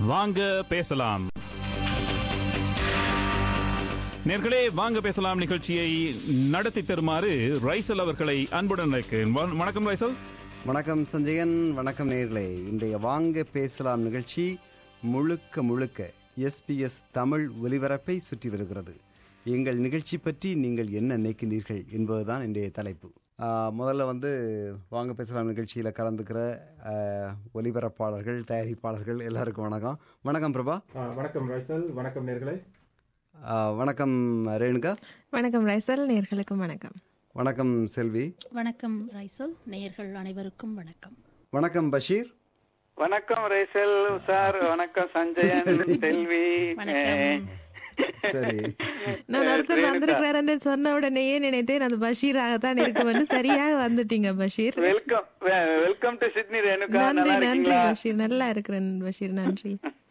வாங்க பேசலாம் நேர்களே வாங்க பேசலாம் நிகழ்ச்சியை நடத்தி தருமாறு ரைசல் அவர்களை அன்புடன் அழைக்கிறேன் வ- வணக்கம் ரைசல் வணக்கம் சஞ்சயன் வணக்கம் நேர்களே இன்றைய வாங்க பேசலாம் நிகழ்ச்சி முழுக்க முழுக்க எஸ்பிஎஸ் தமிழ் ஒலிபரப்பை சுற்றி வருகிறது எங்கள் நிகழ்ச்சி பற்றி நீங்கள் என்ன நினைக்கிறீர்கள் என்பதுதான் இன்றைய தலைப்பு ஆ, முதல்ல வந்து வாங்க பேசலாம் நிகழ்ச்சியில் கலந்துக்கிற ஆ, ஒலிபரப்பாளர்கள் தயாரிப்பாளர்கள் எல்லாருக்கும் வணக்கம் வணக்கம் பிரபா ஆ, வணக்கம் ரைசல் வணக்கம் நேர்களே ஆ, வணக்கம் ரேணுகா வணக்கம் ரைசல் நேர்களுக்கும் வணக்கம் வணக்கம் செல்வி வணக்கம் ரைசல் நேயர்கள் அனைவருக்கும் வணக்கம் வணக்கம் பஷீர் வணக்கம் ரேசல் சார் வணக்கம் சஞ்சயன் செல்வி வணக்கம் சரி நான் ஒருத்தர் வந்திருக்கிறாருன்னு சொன்ன உடனேயே நினைத்தேன் அது பஷீராகத்தான் இருக்கும்னு சரியாக வந்துட்டீங்க Basheer welcome welcome to Sydney Renuka நன்றி நல்லா நன்றி இருக்கீங்களா பஷீர் நல்லா இருக்கிறேன் பஷீர் நன்றி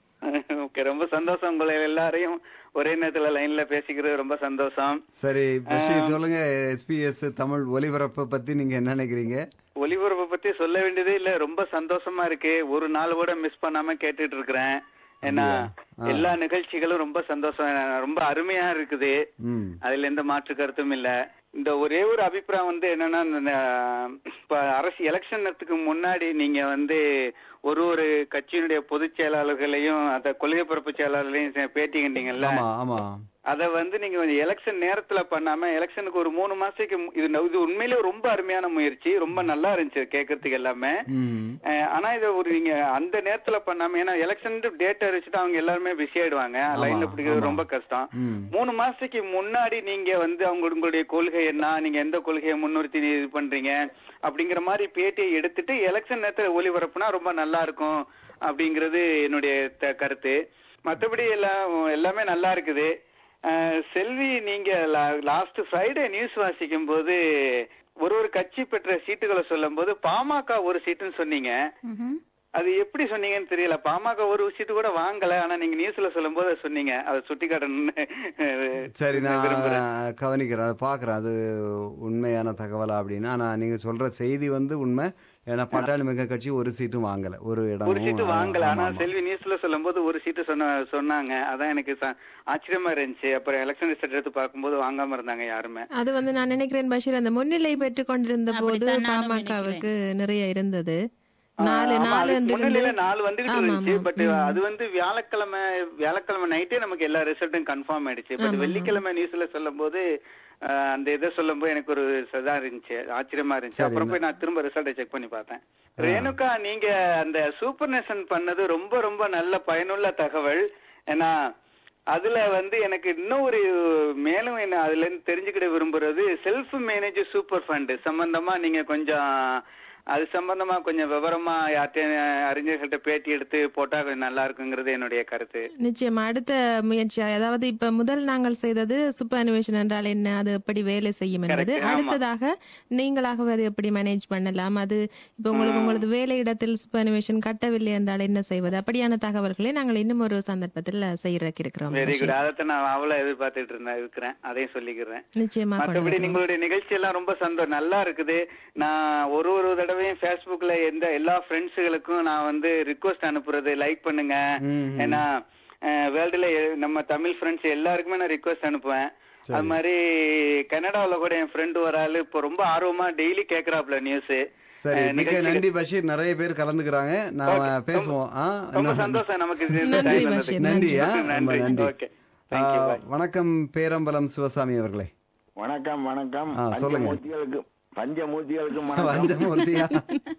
ஓகே ரொம்ப சந்தோஷம் உங்களை எல்லாரையும் ஒரே நேரத்துல லைன்ல பேசிக்கிறது ரொம்ப சந்தோஷம் சரி பஷீர் சொல்லுங்க எஸ்பிஎஸ் தமிழ் ஒலிபரப்பை பத்தி நீங்க என்ன நினைக்கிறீங்க ஒலிபரப்பை பத்தி சொல்ல வேண்டியதே இல்ல ரொம்ப சந்தோஷமா இருக்கு ஒரு நாள் கூட மிஸ் பண்ணாம கேட்டுட்டு இருக்கிறேன் ஏன்னா எல்லா நிகழ்ச்சிகளும் ரொம்ப சந்தோஷம் ரொம்ப அருமையா இருக்குது ம் அதுல எந்த மாற்று கருத்தும் இல்ல இந்த ஒரே ஒரு அபிப்பிராயம் வந்து என்னன்னா இந்த, அஹ், இப்ப அரசு எலெக்ஷனுக்கு முன்னாடி நீங்க வந்து ஒரு ஒரு கட்சியினுடைய பொதுச் செயலாளர்களையும் அந்த கொள்கை பரப்பு செயலாளர்களையும் சே- பேட்டி கண்டீங்கல்ல ஆமா ஆமா அத வந்து நீங்க எலெக்ஷன் நேரத்துல பண்ணாம எலெக்ஷனுக்கு ஒரு மூணு மாசத்துக்கு மு- இது ந- இது உண்மையிலே ரொம்ப அருமையான முயற்சி ரொம்ப நல்லா இருந்துச்சு கேட்கறதுக்கு எல்லாமே ம் அஹ், ஆனா இத ஒரு நீங்க அந்த நேரத்துல பண்ணாம ஏன்னா எலெக்ஷன் டேட் அறிவிச்சுட்டு அவங்க எல்லாருமே பிஸி ஆயிடுவாங்க லைன்ல பிடிக்கிறது ரொம்ப கஷ்டம் ம் மூணு மாசத்துக்கு முன்னாடி நீங்க வந்து அவங்க உங்களுடைய கொள்கை என்ன நீங்க எந்த கொள்கையை முன்னிறுத்தி நீ இது பண்றீங்க அப்படிங்கிற மாதிரி பேட்டியை எடுத்துட்டு எலெக்ஷன் நேரத்துல ஒளிபரப்புனா ரொம்ப நல்லா இருக்கும் அப்படிங்கிறது என்னுடைய த- கருத்து மத்தபடி எல்லாம் எல்லாமே நல்லா இருக்குது அஹ், செல்வி நீங்க லாஸ்ட் ஃப்ரைடே நியூஸ் வாசிக்கும் போது ஒரு ஒரு கட்சி பெற்ற சீட்டுகளை சொல்லும் போது பாமக ஒரு சீட்டுன்னு சொன்னீங்க ம்ஹும். அது எப்படி சொன்னீங்கன்னு தெரியல பாமக ஒரு சீட்டு கூட வாங்கல ஆனா நீங்க நியூஸ்ல சொல்லும் போது சொன்னீங்க அதை சுட்டி காட்டணும்னு சரி நான் விரும்புறேன். கவனிக்கிறேன் அதை பார்க்குறேன் அது உண்மையான தகவலா அப்படின்னா நான் நீங்க சொல்ற செய்தி வந்து உண்மை ஏன்னா பட்டாளி மிக கட்சி ஒரு சீட்டும் வாங்கல ஒரு இடம் ஒரு சீட்டு வாங்கல ஆனா செல்வி நியூஸ்ல சொல்லும் போது ஒரு சீட்டு சொன்ன சொன்னாங்க அதான் எனக்கு ச- ஆச்சரியமா இருந்துச்சு அப்புறம் எலெக்ஷன் ரிசல்ட் எடுத்து பார்க்கும்போது வாங்காம இருந்தாங்க யாருமே அது வந்து நான் நினைக்கிறேன் பஷீர் அந்த முன்னிலை பெற்றுக் கொண்டிருந்த போது அப்படித்தான் நானும் பாமகவுக்கு நிறைய இருந்தது நாலு ஆமா, நாலு அதுக்கு என்று முன்னிலையில இருந்து- நாலு வந்துகிட்டு ஆமா, இருந்துச்சு ஆமா. பட் அது வந்து வியாழக்கிழமை வியாழக்கிழமை நைட்டே நமக்கு எல்லா ரிசல்ட்டும் கன்ஃபார்ம் ஆயிடுச்சு பட் வெள்ளிக்கிழமை நியூஸ்ல சொல்லும் போது அஹ், அந்த இதை சொல்லும் போது எனக்கு ஒரு இதா இருந்துச்சு ஆச்சரியமா இருந்துச்சு அப்புறம் போய் நான் திரும்ப ரிசல்ட்டை செக் பண்ணி பார்த்தேன் ரேணுகா நீங்க அந்த சூப்பர் நேஷன் பண்ணது ரொம்ப ரொம்ப நல்ல பயனுள்ள தகவல் ஏன்னா அதுல வந்து எனக்கு இன்னும் ஒரு மேலும் என்ன அதுல இருந்து தெரிஞ்சுக்கிட விரும்புறது செல்ஃப் மேனேஜ் சூப்பர் ஃபண்ட் சம்பந்தமா நீங்க கொஞ்சம் அது சம்பந்தமா கொஞ்சம் விவரமா யார்கிட்ட அறிஞர்கள்ட்ட பேட்டி எடுத்து போட்டா கொஞ்சம் நல்லா இருக்குங்கிறது என்னுடைய கருத்து நிச்சயமா அடுத்த முயற்சி அதாவது இப்ப முதல் நாங்கள் செய்தது சூப்பர் அனிமேஷன் என்றால் என்ன அது எப்படி வேலை செய்யும் என்பது Correct, ஆமா. அடுத்ததாக நீங்களாகவே அதை எப்படி மேனேஜ் பண்ணலாம் அது இப்ப உங்களுக்கு உங்களது வேலை இடத்தில் சூப்பர் அனிமேஷன் கட்டவில்லை என்றால் என்ன செய்வது அப்படியான தகவல்களை நாங்கள் இன்னும் ஒரு சந்தர்ப்பத்தில் செய்யறதுக்கு இருக்கிறோம் வெரி குட் அதைத்தான் நான் அவளை எதிர்பார்த்துட்டு இருந்தேன் இருக்கிறேன் அதையும் சொல்லிக்கிறேன் நிச்சயமா கொண்டு மற்றபடி வருவோம். நீங்களுடைய நிகழ்ச்சி எல்லாம் ரொம்ப சந்தோஷம் நல்லா இருக்குது நான் ஒரு ஒரு தடவையும் Facebookல எந்த எல்லா ஃப்ரெண்ட்ஸுகளுக்கும் நான் வந்து ரிக்வஸ்ட் அனுப்புறது லைக் பண்ணுங்க ம், ஏன்னா வேர்ல்டுல நம்ம தமிழ் ஃப்ரெண்ட்ஸ் எல்லாருக்குமே நான் ரிக்வஸ்ட் அனுப்புவேன் அது மாதிரி கனடாவுல கூட என் ஃப்ரெண்டு ஒரு ஆளு இப்போ ரொம்ப ஆர்வமா டெய்லி கேக்குறாப்ல நியூஸ் சரி மிக்க நன்றி பஷீர் நிறைய பேர் கலந்துக்கிறாங்க நாம பேசுவோம் ஆ ரொம்ப இன்னும் சந்தோஷம் நமக்கு இது நன்றி time வந்ததுக்கு. பஷீர், நன்றி ஆ ரொம்ப நன்றி நன்றி ஓகே ஆ, வணக்கம் பேரம்பலம் சிவசாமி அவர்களே வணக்கம் வணக்கம் ஆ, சொல்லுங்க. பஞ்சமூர்த்திகளுக்கு பஞ்சமூர்த்திகளுக்கு வணக்கம் பஞ்சமூர்த்தியா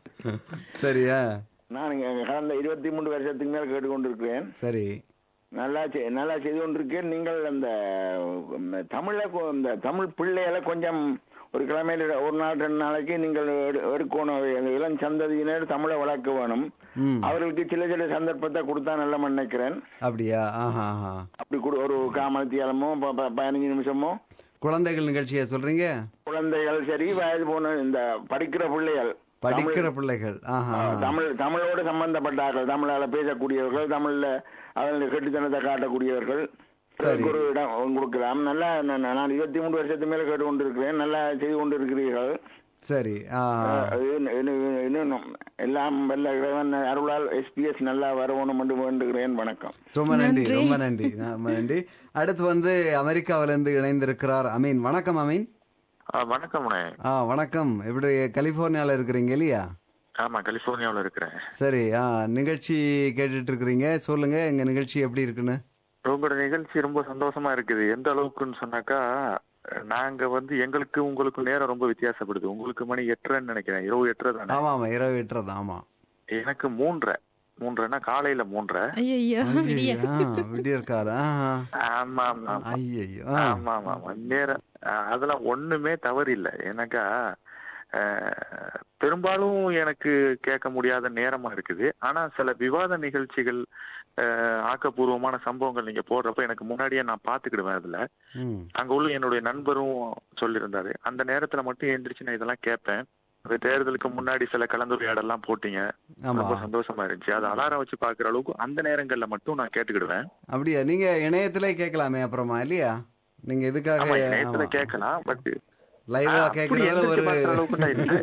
சரியா நான் இங்க கடந்த இருபத்தி மூன்று வருஷத்துக்கு மேல் கேட்டுக்கொண்டிருக்கிறேன் சரி நல்லா செய்- நல்லா செய்து கொண்டிருக்கேன் நீங்கள் அந்த உம், தமிழை கொ- இந்த தமிழ் பிள்ளைகளை கொஞ்சம் ஒரு கிழமையில ஒரு நாள் ரெண்டு நாளைக்கு நீங்கள் எடு- எடுக்கணும் அந்த இளம் சந்ததியினர் தமிழை வளர்க்க வேணும் ம் அவர்களுக்கு சில சில சந்தர்ப்பத்தை கொடுத்தா நல்ல நினைக்கிறேன் அப்படியா ஆஹா ஆஹா அப்படி கொடு ஒரு காமத்தியாலமோ ப- ப- பதினஞ்சு நிமிஷமோ குழந்தைகள் நிகழ்ச்சியை சொல்றீங்க குழந்தைகள் சரி வயது போன இந்த படிக்கிற பிள்ளைகள் படிக்கிற பிள்ளைகள் ஆஹா ஆ, தமிழ் தமிழோடு சம்பந்தப்பட்டார்கள் தமிழால பேசக்கூடியவர்கள் தமிழ்ல அவர்களுடைய கெட்டுத்தனத்தை காட்டக்கூடியவர்கள் சரி. ஒரு இடம் கொடுக்கலாம் நல்லா நான் நான் இருபத்தி மூணு வருஷத்துக்கு மேல கேட்டு கொண்டிருக்கிறேன் நல்லா செய்து கொண்டிருக்கிறீர்கள் சரி ஆ, அது இன்னும் இன்னும் இன்னும் எல்லாம் வல்ல இறைவன் அருளால் எஸ்பிஎஸ் நல்லா வரணும் என்று வேண்டுகிறேன் வணக்கம் ரொம்ப நன்றி ரொம்ப நன்றி ரொம்ப நன்றி அடுத்து வந்து அமெரிக்காவிலிருந்து இணைந்திருக்கிறார் அமீன் வணக்கம் அமீன் ஆ, வணக்கம்ண்ணே ஆ வணக்கம் எப்படி கலிபோர்னியால இருக்கிறீங்க இல்லையா ஆமா கலிபோர்னியாவில் இருக்கிறேன் சரி ஆ நிகழ்ச்சி கேட்டுட்டு இருக்கிறீங்க சொல்லுங்க எங்க நிகழ்ச்சி எப்படி இருக்குன்னு உங்களோட நிகழ்ச்சி ரொம்ப சந்தோஷமா இருக்குது எந்த அளவுக்குன்னு சொன்னாக்கா நாங்க வந்து எங்களுக்கு உங்களுக்கு நேரம் ரொம்ப வித்தியாசப்படுது உங்களுக்கு மணி எட்டரைன்னு நினைக்கிறேன் இரவு எட்டரை தானே ஆமா ஆமா இரவு எட்டுறது ஆமா எனக்கு மூன்றரை மூன்றரைன்னா காலையில மூன்றரை ஐயோ விடிய இருக்காரு ஆமா ஆமா ஆமா ஐயோ ஆமா ஆமா ஆமா நேரம் ஆ, அதெல்லாம் ஒண்ணுமே தவறு இல்லை ஏன்னாக்கா அஹ், பெரும்பாலும் எனக்கு கேட்க முடியாத நேரமா இருக்குது ஆனா சில விவாத நிகழ்ச்சிகள் அஹ், ஆக்கப்பூர்வமான சம்பவங்கள் நீங்க போடுறப்ப எனக்கு முன்னாடியே நான் பாத்துக்கிடுவேன் அதுல ம் அங்க உள்ள என்னுடைய நண்பரும் சொல்லியிருந்தாரு அந்த நேரத்துல மட்டும் எந்திரிச்சு நான் இதெல்லாம் கேட்பேன் அது தேர்தலுக்கு முன்னாடி சில கலந்துரையாடலாம் போட்டீங்க ஆமா ரொம்ப சந்தோஷமா இருந்துச்சு அது அலாரம் வச்சு பாக்குற அளவுக்கு அந்த நேரங்கள்ல மட்டும் நான் கேட்டுக்கிடுவேன் அப்படியா நீங்க இணையத்திலே கேட்கலாமே அப்புறமா இல்லையா நீங்க ஆமா இதுக்காக இணையத்துல கேட்கலாம் பட் லைவா கேட்கறதுல ஒரு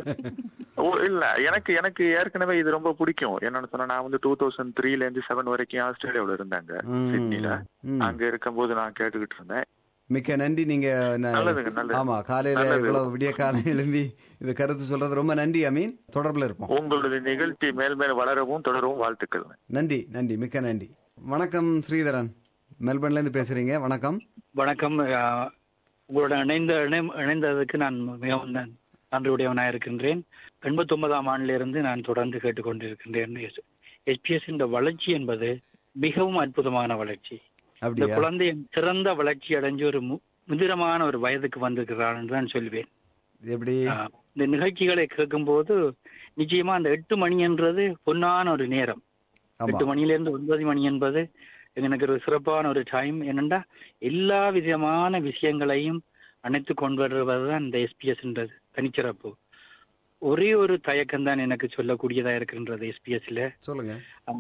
ஓ இல்ல எனக்கு எனக்கு ஏற்கனவே இது ரொம்ப பிடிக்கும் என்னன்னு சொன்னா நான் வந்து டூ தௌசண்ட் த்ரீல இருந்து செவன் வரைக்கும் ஆஸ்திரேலியாவுல இருந்தாங்க ம், சிட்னில ம். அங்க இருக்கும்போது நான் கேட்டுக்கிட்டு இருந்தேன் மிக்க நன்றி நீங்க ந- நல்லதுங்க நல்லது ஆமா காலையில நல்லது. இவ்வளவு விடிய காலம் எழும்பி இது கருத்து சொல்றது ரொம்ப நன்றி அமீன் தொடர்புல இருப்போம் உங்களுடைய நிகழ்ச்சி மேல் மேல் வளரவும் தொடரவும் வாழ்த்துக்கள் நன்றி நன்றி மிக்க நன்றி வணக்கம் ஸ்ரீதரன் மெல்பர்ன்ல இருந்து பேசுறீங்க வணக்கம் வணக்கம் அஹ், உங்களோட இணைந்த இணை- இணைந்ததுக்கு நான் மிகவும் நன்- நன்றியுடையவனாக இருக்கின்றேன் எண்பத்தி ஒன்பதாம் ஆண்டிலிருந்து நான் தொடர்ந்து கேட்டுக்கொண்டிருக்கின்றேன் எஸ்பிஎஸ் இந்த வளர்ச்சி என்பது மிகவும் அற்புதமான வளர்ச்சி இந்த அப்படியா குழந்தை சிறந்த வளர்ச்சி அடைஞ்சு ஒரு மு- முதிரமான ஒரு வயதுக்கு வந்திருக்கிறான் என்று நான் சொல்வேன் எப்படி அஹ், இந்த நிகழ்ச்சிகளை கேட்கும்போது நிச்சயமா அந்த எட்டு மணி என்றது பொன்னான ஒரு நேரம் ஆமா எட்டு மணியிலிருந்து ஒன்பது மணி என்பது எனக்கு ஒரு சிறப்பான ஒரு டைம் என்னண்டா எல்லா விதமான விஷயங்களையும் அணைத்து கொண்டு வருவதுதான் இந்த எஸ்பிஎஸ்ன்றது தனிச்சிறப்பு ஒரே ஒரு தயக்கம் தான் எனக்கு சொல்லக்கூடியதா இருக்கின்றது எஸ்பிஎஸ்ல சொல்லுங்க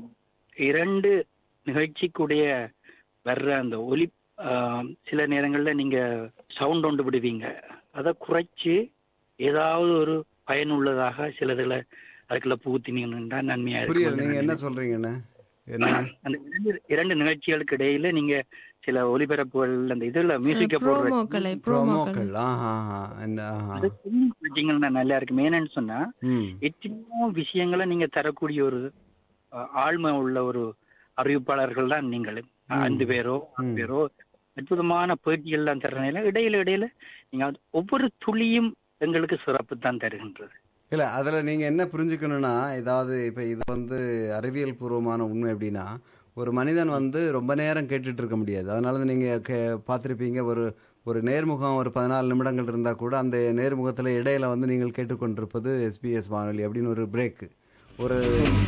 இரண்டு நிகழ்ச்சிக்குடைய வர்ற அந்த ஒலி ஆஹ், சில நேரங்கள்ல நீங்க சவுண்ட் ஒன்று விடுவீங்க அதை குறைச்சு ஏதாவது ஒரு பயனுள்ளதாக சிலதுல அதுக்குள்ள புகுத்தினீங்கன்னா நன்மையா புரியல இருக்கும் நீங்க என்ன சொல்றீங்கன்னு என்ன அந்த இரண்டு இரண்டு நிகழ்ச்சிகளுக்கு இடையில நீங்க சில ஒலிபரப்புகள் அந்த இதுல மியூசிக்க போடுற ப்ரோமோக்களை ப்ரோமோக்கள் ப்ரோமோக்கள் ஆஹா ஆஹா. என்ன ஆஹா. அது நிகழ்ச்சிகள் நல்லா இருக்கு என்னன்னு சொன்னா ம் எத்தனையோ விஷயங்களை நீங்க தரக்கூடிய ஒரு அஹ், ஆழ்மை உள்ள ஒரு அறிவிப்பாளர்கள் தான் நீங்கள் ஐந்து பேரோ ஆறு ம். பேரோ அற்புதமான பேட்டிகள் எல்லாம் தரனால இடையில இடையில நீங்க அது ஒவ்வொரு துளியும் எங்களுக்கு சிறப்பு தான் தருகின்றது இல்ல அதுல நீங்க என்ன புரிஞ்சுக்கணும்னா ஏதாவது இப்ப இது வந்து அறிவியல் பூர்வமான உண்மை எப்படின்னா ஒரு மனிதன் வந்து ரொம்ப நேரம் கேட்டுட்டு இருக்க முடியாது அதனால தான் நீங்க கே பார்த்துருப்பீங்க ஒரு ஒரு நேர்முகம் ஒரு பதினாலு நிமிடங்கள் இருந்தா கூட அந்த நேர்முகத்துல இடையில வந்து நீங்கள் கேட்டுக்கொண்டிருப்பது எஸ்பிஎஸ் வானொலி அப்படின்னு ஒரு பிரேக் ஒரு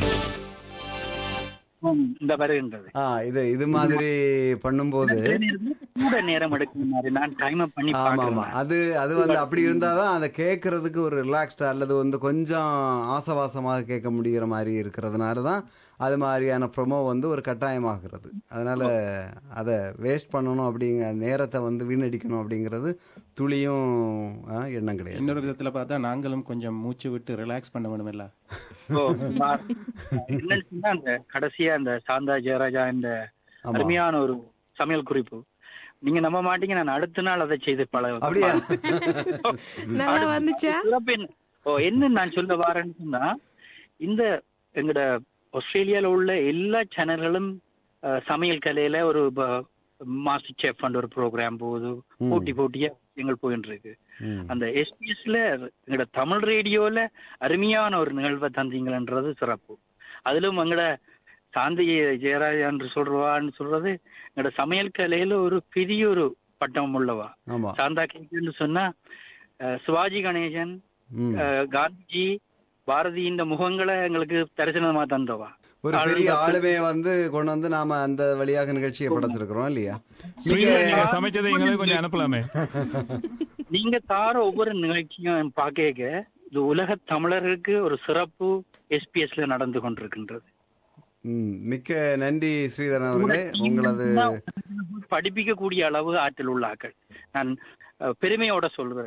ம், இந்த வருகின்றது ஆ இது இது மாதிரி பண்ணும்போது சில நேரத்துல கூட நேரம் எடுக்கும் மாதிரி நான் டைம் பண்ணி ஆமா ஆமா பாக்குறேன் அது அது வந்து அப்படி இருந்தாதான் அதை கேட்கறதுக்கு ஒரு ரிலாக்ஸ்டா அல்லது வந்து கொஞ்சம் ஆசவாசமாக கேட்க முடிகிற மாதிரி இருக்கிறதுனால தான் அது மாதிரியான ப்ரொமோ வந்து ஒரு கட்டாயமாகிறது அதனால அதை வேஸ்ட் பண்ணணும் அப்படிங்க நேரத்தை வந்து வீணடிக்கணும் அப்படிங்கிறது துளியும் ஆ, எண்ணம் கிடையாது இன்னொரு விதத்துல பார்த்தா நாங்களும் கொஞ்சம் மூச்சு விட்டு ரிலாக்ஸ் பண்ண வேணுமில்ல ஓ, நான் என்னன்னு சொன்னா அந்த கடைசியா அந்த சாந்தா ஜெயராஜா இந்த ஆமா அருமையான ஒரு சமையல் குறிப்பு நீங்க நம்ப மாட்டீங்க நான் அடுத்த நாள் அதை செய்து பல அப்படியா நல்லா வந்துச்சா சிறப்பு என்ன- ஓ என்ன நான் சொல்ல வரேன்னு சொன்னா இந்த எங்கட ஆஸ்திரேலியால உள்ள எல்லா சேனல்களும் அஹ், சமையல் கலையில ஒரு மாஸ்டர் செஃப் ஒரு ப்ரோக்ராம் போகுது ம். போட்டி போட்டியா எங்கள் போயிட்டு இருக்கு ம். அந்த எஸ்பிஎஸ்ல எங்கட தமிழ் ரேடியோல அருமையான ஒரு நிகழ்வை தந்தீங்கன்றது சிறப்பு அதிலும் எங்கட சாந்தி ஜெயராஜான்னு சொல்றான்னு சொல்றது எங்கட சமையல் கலையில ஒரு பெரிய ஒரு பட்டம் உள்ளவா ஆமா சாந்தா கேக்குன்னு சொன்னா அஹ், சிவாஜி கணேசன் ம். அஹ், காந்திஜி பாரதி இந்த முகங்களை எங்களுக்கு தரிசனமா தந்தவா ஒரு பெரிய ஆளுங்க- ஆளுமையை வந்து கொண்டு வந்து நாம அந்த வழியாக நிகழ்ச்சியை படைச்சிருக்கிறோம் இல்லையா ஸ்ரீதரன் நீங்க சமைச்சதை எங்களுக்கு கொஞ்சம் அனுப்பலாமே நீங்க தார ஒவ்வொரு நிகழ்ச்சியும் பார்க்க இது உலக தமிழர்களுக்கு ஒரு சிறப்பு எஸ்பிஎஸ்ல நடந்து கொண்டிருக்கின்றது ம், மிக்க நன்றி ஸ்ரீதரன் அவர்களே உங்களது படிப்பிக்க கூடிய அளவு ஆற்றல் உள்ள ஆக்கள் நான் அஹ், பெருமையோட சொல்கிறேன்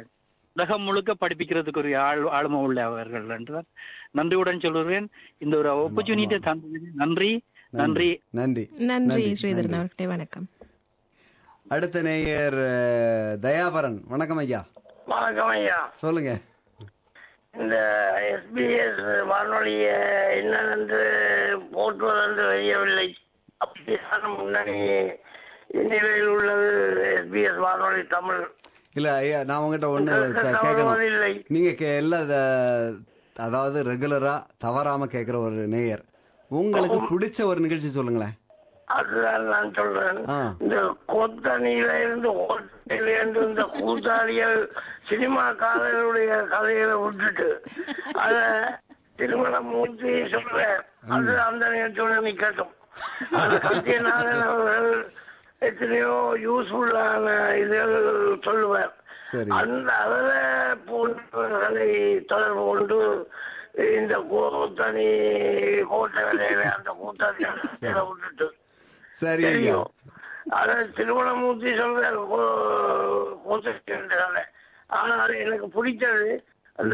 உலகம் முழுக்க படிப்பிக்கிறதுக்கு ஒரு ஆள் ஆளுமை உள்ளவர்கள் என்றுதான் நன்றியுடன் சொல்லுவேன் இந்த ஒரு ஆப்பர்ச்சுனிட்டி தந்ததுக்கு நன்றி நன்றி நன்றி நன்றி ஸ்ரீதரன் அவர்களே வணக்கம் அடுத்த நேயர் அஹ், தயாபரன் வணக்கம் ஐயா வணக்கம் ஐயா சொல்லுங்க இந்த எஸ்பிஎஸ் வானொலியை என்னவென்று போற்றுவதென்று தெரியவில்லை அப்படியான முன்னணி நிலையில் உள்ளது எஸ்பிஎஸ் வானொலி தமிழ் இல்ல ஐயா நான் உங்ககிட்ட ஒண்ணு கே- கேட்கணும் இல்லை நீங்க கே- எல்லா த- அதாவது ரெகுலரா தவறாம கேட்கிற ஒரு நேயர் உங்களுக்கு பிடிச்ச ஒரு நிகழ்ச்சி சொல்லுங்களேன் அதுதான் நான் சொல்றேன் ஆ. இந்த கொத்தணியில இருந்து ஓட்டையில இருந்து இந்த கூத்தாடிகள் சினிமா காதலுடைய கதைகளை விட்டுட்டு அத திருமணம் மூர்த்தி சொல்றேன் அது அந்த நிகழ்ச்சியோட நிக்கட்டும் அது சத்யநாதன் அவர்கள் எத்தனையோ யூஸ்ஃபுல்லான இதுகள் சொல்லுவார் சரி அந்த அதில் போன்றவர்களை தொடர்பு கொண்டு இந்த கூத்தணி கோட்டை வேலையில அந்த கூத்தாடிகளை விட்டுட்டு சரி ஐயா தெரியும் அத திருமணமூர்த்தி சொல்ற கோத்தனை ஆனால் எனக்கு பிடிச்சது அந்த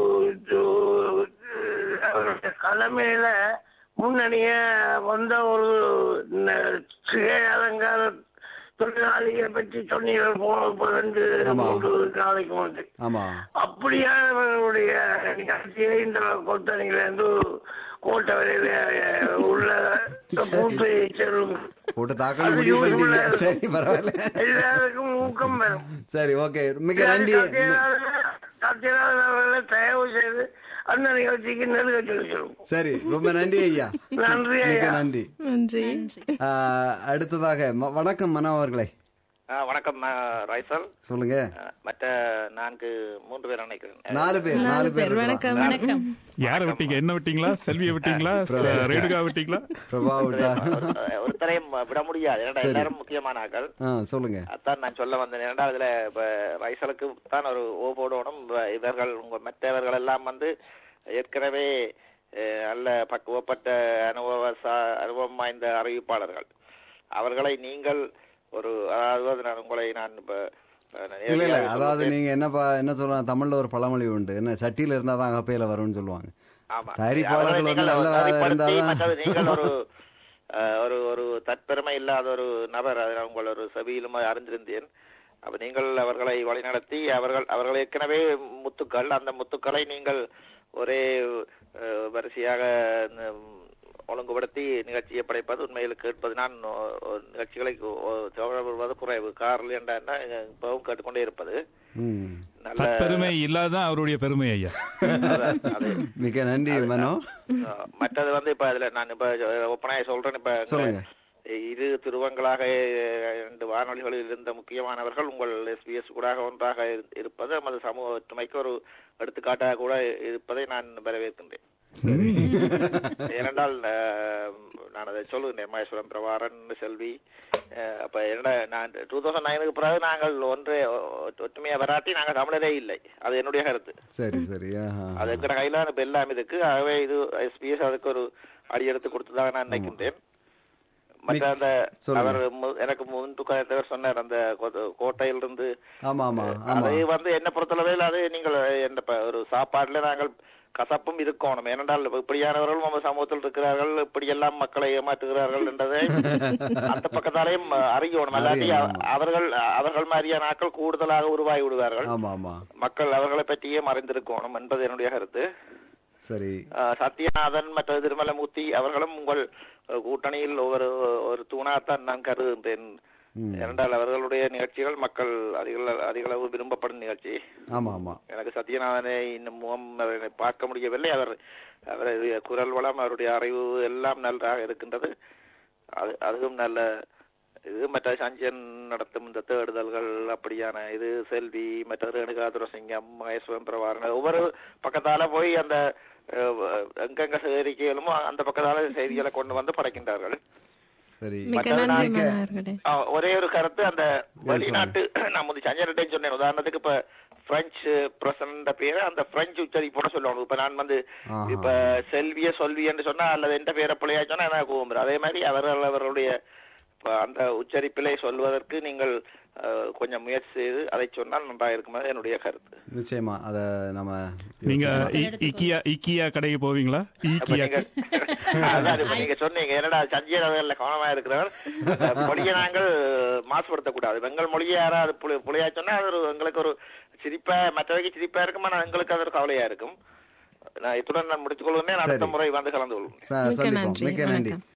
அவருடைய தலைமையில முன்னணிய வந்த ஒரு ந- சிகை அலங்கார தொழிலாளியை பற்றி சொன்னீர்கள் போன இப்ப ரெண்டு ஆமா. மூன்று நாளைக்கு முன்னாடி ஆமா அப்படியானவர்களுடைய நிகழ்ச்சியை இந்த கொத்தணியில இருந்து கோட்டை வரையில உள்ள கூட்டு செல்லும் போட்டு தாக்கல் அது முடிவு யூஸ்ஃபுல்லா பண்ணீங்க இருக்கும். சரி பரவாயில்ல எல்லாருக்கும் ஊக்கம் பெறும் சரி ஓகே மிக நன்றி சத்யநாதன் அவர்களை தயவு செய்து அந்த நிகழ்ச்சிக்கு நெருங்க சொல்லி சொல்லுவோம் சரி ரொம்ப நன்றி ஐயா நன்றி மிக ஐயா நன்றி நன்றி ஆஹ், அடுத்ததாக ம- வணக்கம் மனோ அவர்களே வணக்கம் ரைசல் சொல்லுங்க மற்ற நான்கு மூன்று பேர் நினைக்கிறேன் நாலு பேர் நாலு பேர் வணக்கம் வணக்கம் யார விட்டீங்க என்ன விட்டீங்களா செல்வியை விட்டீங்களா ரேணுகா விட்டீங்களா பிரபா விட்டா ஒருத்தரையும் விட முடியாது ஏன்னா எல்லாரும் முக்கியமான ஆட்கள் ஆ சொல்லுங்க அதான் நான் சொல்ல வந்தேன் இரண்டாவதுல இப்ப ரைசலுக்கு தான் ஒரு ஓ போடணும் இப்ப இவர்கள் உங்க மற்றவர்கள் எல்லாம் வந்து ஏற்கனவே அஹ், நல்ல பக்குவப்பட்ட அனுபவ சா- அனுபவம் வாய்ந்த அறிவிப்பாளர்கள் அவர்களை நீங்கள் ஒரு அதாவது நான் உங்களை நான் இப்ப அஹ், இல்ல இல்ல நேரடியாக அதாவது சொல்லுவேன். நீங்க என்னப்பா என்ன சொல்றாங்க தமிழ்ல ஒரு பழமொழி உண்டு என்ன சட்டியில இருந்தா தான் அகப்பையில வரும்னு சொல்லுவாங்க ஆமா. தயாரிப்பாளர்கள் அவர்களை வந்து நீங்கள் நல்ல தயாரிப்படுத்தி, இருந்தாதான் மற்றது நீங்கள் ஒரு அஹ், ஒரு ஒரு தற்பெருமை இல்லாத ஒரு நபர் அதை நான் உங்கள் ஒரு செவியிலும் அறிந்திருந்தேன் அப்ப நீங்கள் அவர்களை வழிநடத்தி அவர்கள் அவர்கள் ஏற்கனவே முத்துக்கள் அந்த முத்துக்களை நீங்கள் ஒரே அஹ், வரிசையாக உம், ஒழுங்குபடுத்தி நிகழ்ச்சியை படைப்பது உண்மையில் கேட்பது நான் ஒ- ஒ- நிகழ்ச்சிகளை ஒ- தொடர்புவது குறைவு காரில் என்ற இப்பவும் கேட்டுக்கொண்டே இருப்பது ம். நல்ல தற்பெருமை இல்லாதான் அவருடைய பெருமை ஐயா அதான், அது மிக நன்றி மனோ ஆஹ் மற்றது வந்து இப்ப அதுல நான் இப்ப ஒப்பனாய சொல்றேன் இப்ப சொல்லுங்க இரு துருவங்களாக அஹ், இரண்டு வானொலிகளில் இருந்த முக்கியமானவர்கள் உங்கள் எஸ்பிஎஸ் கூட ஒன்றாக இரு- இருப்பது நமது சமூக ஒற்றுமைக்கு ஒரு எடுத்துக்காட்டாக கூட இருப்பதை நான் வரவேற்கின்றேன் சரி ஏனென்றால் அஹ், நான் அதை சொல்லுகின்றேன் மகேஸ்வரம் பிரபாரன் செல்வி அஹ், அப்ப என்ன நான் டூ தௌசண்ட் நைனுக்கு பிறகு நாங்கள் ஒன்றே ஒ- ஒற்றுமையா வராட்டி நாங்கள் தமிழரே இல்லை அது என்னுடைய கருத்து சரி சரி ஆஹா. அது எங்கட கையில இப்ப எல்லாம் இருக்கு ஆகவே இது எஸ்பிஎஸ் அதுக்கு ஒரு அடி எடுத்து கொடுத்ததாக நான் நினைக்கின்றேன் மற்ற அந்த சொல்லுங்க. அவர் மு- எனக்கு முன்பு கதைத்தவர் சொன்னார் அந்த கோ- கோட்டையிலிருந்து ஆமா ஆமா ஆமா அது வந்து என்ன பொறுத்தளவில் அது நீங்கள் என்ன ப- ஒரு சாப்பாடுல நாங்கள் கசப்பும் இருக்கணும் ஏனென்றால் இப்படியானவர்கள் நம்ம சமூகத்தில் இருக்கிறார்கள் இப்படியெல்லாம் மக்களை ஏமாற்றுகிறார்கள் என்றதை அந்த பக்கத்தாலேயும் அறியணும் அல்லாட்டி அவ- அறியணும். அவர்கள் அவர்கள் மாதிரியான ஆட்கள் கூடுதலாக உருவாகி விடுவார்கள் ஆமா ஆமா மக்கள் அவர்களை பற்றியே மறைந்திருக்கணும் என்பது என்னுடைய கருத்து சரி ஆஹ் சத்யநாதன் மற்ற திருமலமூர்த்தி அவர்களும் உங்கள் அஹ், கூட்டணியில் ஒரு ஒரு தூணாத்தான் நான் கருதுகின்றேன் ம். ஏனென்றால் அவர்களுடைய நிகழ்ச்சிகள் மக்கள் அதிக அதிகளவு விரும்பப்படும் நிகழ்ச்சி ஆமா ஆமா எனக்கு சத்யநாதனை இன்னும் முகம் அவரை பார்க்க முடியவில்லை அவர் அவருடைய குரல் வளம் அவருடைய அறிவு எல்லாம் நன்றாக இருக்கின்றது அது அதுவும் நல்ல இது மற்ற சஞ்சயன் நடத்தும் இந்த தேடுதல்கள் அப்படியான இது செல்வி மற்ற ரேணுகாதுர சிங்கம் மகேஸ்வரன் பிரபாரன் ஒவ்வொரு பக்கத்தால போய் அந்த அஹ், எங்கெங்க சேகரிக்கலுமோ அந்த பக்கத்தால செய்திகளை கொண்டு வந்து படைக்கின்றார்கள் சரி மிக்க மற்றது நன்றி நான் மனோகர்களே ஆ, ஒரே ஒரு கருத்து அந்த வெளிநாட்டு நான் முந்தி சஞ்சரிட்டே சொன்னேன் உதாரணத்துக்கு இப்ப பிரெஞ்சு பிரசிடண்ட் பேரை அந்த பிரெஞ்சு உச்சரிப்போட சொல்லணும் இப்ப நான் வந்து ஆஹா. இப்ப செல்விய சொல்வி என்று சொன்னா அல்லது எந்த பேரை பிள்ளையா சொன்னா எனக்கு கூம்புறேன் அதே மாதிரி அவர்கள் அவர்களுடைய அப்ப அந்த உச்சரிப்பிலே சொல்வதற்கு நீங்கள் அஹ், கொஞ்சம் முயற்சி செய்து அதை சொன்னால் நன்றாக இருக்கும் என்னுடைய கருத்து நிச்சயமா அதை நம்ம நீங்க யோசிக்கலாம். இ- இக்கியா இக்கியா கடைக்கு போவீங்களா அப்ப ஈக்கியா நீங்க அதான் இப்ப நீங்க சொன்னீங்க என்னடா சஞ்சீர் அவர்கள் கவனமா இருக்கிறவர் அஹ், மொழியை நாங்கள் மாசுபடுத்தக்கூடாது எங்கள் மொழியை யாராவது புலி புலியா சொன்னா அது ஒரு எங்களுக்கு ஒரு சிரிப்பா மற்றவைக்கு சிரிப்பா இருக்கும் ஆனா எங்களுக்கு அது ஒரு கவலையா இருக்கும் நான் இத்துடன் நான் முடித்துக் கொள்வேன் அடுத்த சரி. முறை வந்து கலந்து கொள்வேன் ச- மிக்க சந்திப்போம் நன்றி மிக்க நன்றி வணக்கம்